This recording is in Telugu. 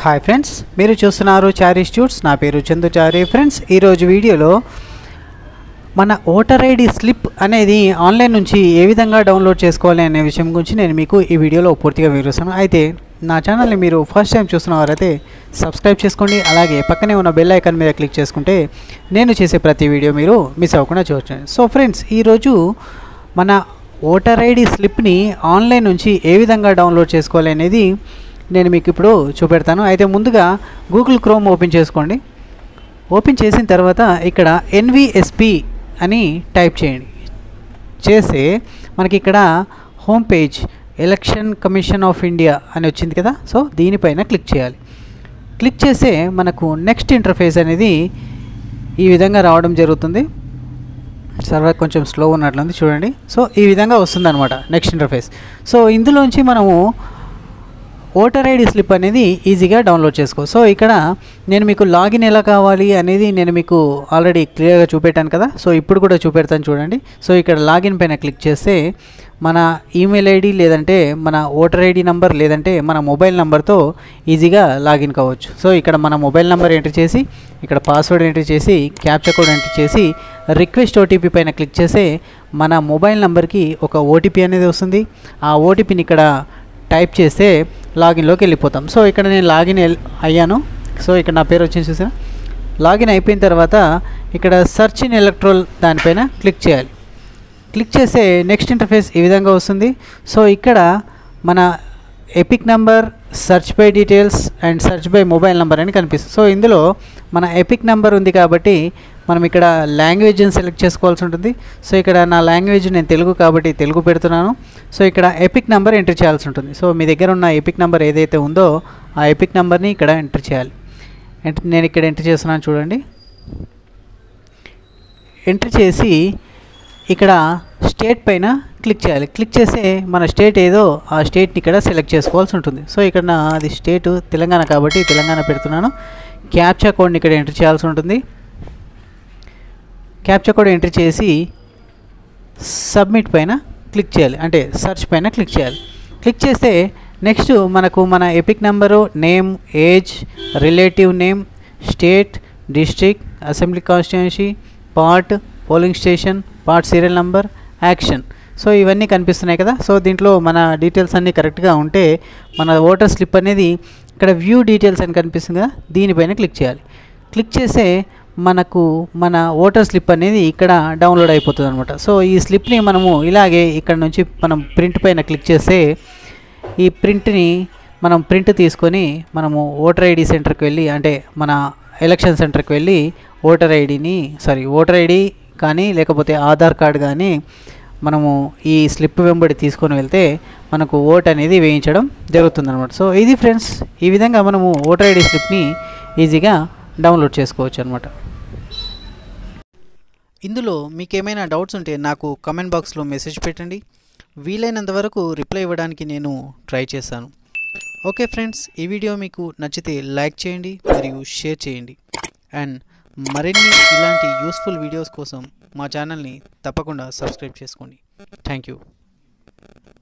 హాయ్ ఫ్రెండ్స్ మీరు చూస్తున్నారు చారీ స్టూట్స్ నా పేరు చందు చారీ ఫ్రెండ్స్ ఈరోజు వీడియోలో మన ఓటర్ ఐడి స్లిప్ అనేది ఆన్లైన్ నుంచి ఏ విధంగా డౌన్లోడ్ చేసుకోవాలి అనే విషయం గురించి నేను మీకు ఈ వీడియోలో పూర్తిగా వివరిస్తాను అయితే నా ఛానల్ని మీరు ఫస్ట్ టైం చూస్తున్న వారైతే సబ్స్క్రైబ్ చేసుకోండి అలాగే పక్కనే ఉన్న బెల్ ఐకాన్ మీద క్లిక్ చేసుకుంటే నేను చేసే ప్రతి వీడియో మీరు మిస్ అవ్వకుండా చూడొచ్చు సో ఫ్రెండ్స్ ఈరోజు మన ఓటర్ ఐడి స్లిప్ని ఆన్లైన్ నుంచి ఏ విధంగా డౌన్లోడ్ చేసుకోవాలి అనేది నేను మీకు ఇప్పుడు చూపెడతాను అయితే ముందుగా గూగుల్ క్రోమ్ ఓపెన్ చేసుకోండి ఓపెన్ చేసిన తర్వాత ఇక్కడ ఎన్విఎస్పి అని టైప్ చేయండి చేస్తే మనకి ఇక్కడ home page election commission of India అని వచ్చింది కదా సో దీనిపైన క్లిక్ చేయాలి క్లిక్ చేస్తే మనకు నెక్స్ట్ ఇంటర్ఫేస్ అనేది ఈ విధంగా రావడం జరుగుతుంది సర్వర్ కొంచెం స్లో ఉన్నట్లుంది చూడండి సో ఈ విధంగా వస్తుందన్నమాట నెక్స్ట్ ఇంటర్ఫేస్ సో ఇందులోంచి మనము ఓటర్ ఐడి స్లిప్ అనేది ఈజీగా డౌన్లోడ్ చేసుకో సో ఇక్కడ నేను మీకు లాగిన్ ఎలా కావాలి అనేది నేను మీకు ఆల్రెడీ క్లియర్గా చూపెట్టాను కదా సో ఇప్పుడు కూడా చూపెడతాను చూడండి సో ఇక్కడ లాగిన్ పైన క్లిక్ చేస్తే మన ఈమెయిల్ ఐడి లేదంటే మన ఓటర్ ఐడి నంబర్ లేదంటే మన మొబైల్ నెంబర్తో ఈజీగా లాగిన్ కావచ్చు సో ఇక్కడ మన మొబైల్ నెంబర్ ఎంటర్ చేసి ఇక్కడ పాస్వర్డ్ ఎంటర్ చేసి క్యాప్చా కోడ్ ఎంటర్ చేసి రిక్వెస్ట్ ఓటీపీ పైన క్లిక్ చేస్తే మన మొబైల్ నెంబర్కి ఒక ఓటీపీ అనేది వస్తుంది ఆ ఓటీపీని ఇక్కడ టైప్ చేస్తే లాగిన్లోకి వెళ్ళిపోతాం సో ఇక్కడ నేను లాగిన్ అయ్యాను సో ఇక్కడ నా పేరు వచ్చేసి చూసారా లాగిన్ అయిపోయిన తర్వాత ఇక్కడ సర్చ్ ఇన్ ఎలక్ట్రోల్ దానిపైన క్లిక్ చేయాలి క్లిక్ చేస్తే నెక్స్ట్ ఇంటర్ఫేస్ ఈ విధంగా వస్తుంది సో ఇక్కడ మన EPIC number search by details and search by mobile number అని కనిపిస్తుంది సో ఇందులో మన ఎపిక్ నెంబర్ ఉంది కాబట్టి మనం ఇక్కడ లాంగ్వేజ్ని సెలెక్ట్ చేసుకోవాల్సి ఉంటుంది సో ఇక్కడ నా లాంగ్వేజ్ నేను తెలుగు కాబట్టి తెలుగు పెడుతున్నాను సో ఇక్కడ ఎపిక్ నెంబర్ ఎంటర్ చేయాల్సి ఉంటుంది సో మీ దగ్గర ఉన్న ఎపిక్ నెంబర్ ఏదైతే ఉందో ఆ ఎపిక్ నెంబర్ని ఇక్కడ ఎంటర్ చేయాలి ఎంటర్ నేను ఇక్కడ ఎంటర్ చేస్తున్నాను చూడండి ఎంటర్ చేసి ఇక్కడ స్టేట్ పైన క్లిక్ చేయాలి క్లిక్ చేస్తే మన స్టేట్ ఏదో ఆ స్టేట్ని ఇక్కడ సెలెక్ట్ చేసుకోవాల్సి ఉంటుంది సో ఇక్కడ నా అది స్టేట్ తెలంగాణ కాబట్టి తెలంగాణ పెడుతున్నాను క్యాప్చా కోడ్ని ఇక్కడ ఎంటర్ చేయాల్సి ఉంటుంది క్యాప్చా కోడ్ ఎంటర్ చేసి సబ్మిట్ పైన క్లిక్ చేయాలి అంటే సెర్చ్ పైన క్లిక్ చేయాలి క్లిక్ చేస్తే నెక్స్ట్ మనకు మన EPIC number name age relative name state district assembly constituency part polling station part serial number action so ఇవన్నీ కనిపిస్తున్నాయి కదా సో దీంట్లో మన డీటెయిల్స్ అన్నీ కరెక్ట్గా ఉంటే మన ఓటర్ స్లిప్ అనేది ఇక్కడ వ్యూ డీటెయిల్స్ అని కనిపిస్తుంది కదా దీనిపైన క్లిక్ చేయాలి క్లిక్ చేస్తే మనకు మన ఓటర్ స్లిప్ అనేది ఇక్కడ డౌన్లోడ్ అయిపోతుంది అనమాట సో ఈ స్లిప్ని మనము ఇలాగే ఇక్కడ నుంచి మనం ప్రింట్ పైన క్లిక్ చేస్తే ఈ ప్రింట్ని మనం ప్రింట్ తీసుకొని మనము ఓటర్ ఐడి సెంటర్కి వెళ్ళి అంటే మన ఎలక్షన్ సెంటర్కి వెళ్ళి ఓటర్ ఐడిని సారీ ఓటర్ ఐడి కానీ లేకపోతే ఆధార్ కార్డ్ కానీ మనము ఈ స్లిప్ వెంబడి తీసుకొని వెళ్తే మనకు ఓట్ అనేది వేయించడం జరుగుతుందన్నమాట సో ఇది ఫ్రెండ్స్ ఈ విధంగా మనము ఓటర్ ఐడి స్లిప్ని ఈజీగా డౌన్లోడ్ చేసుకోవచ్చు అనమాట ఇందులో మీకు ఏమైనా డౌట్స్ ఉంటే నాకు కమెంట్ బాక్స్లో మెసేజ్ పెట్టండి వీలైనంత వరకు రిప్లై ఇవ్వడానికి నేను ట్రై చేస్తాను ఓకే ఫ్రెండ్స్ ఈ వీడియో మీకు నచ్చితే లైక్ చేయండి మరియు షేర్ చేయండి అండ్ మరిన్ని ఇలాంటి యూస్ఫుల్ వీడియోస్ కోసం మా ఛానల్ని తప్పకుండా సబ్స్క్రైబ్ చేసుకోండి థ్యాంక్ యూ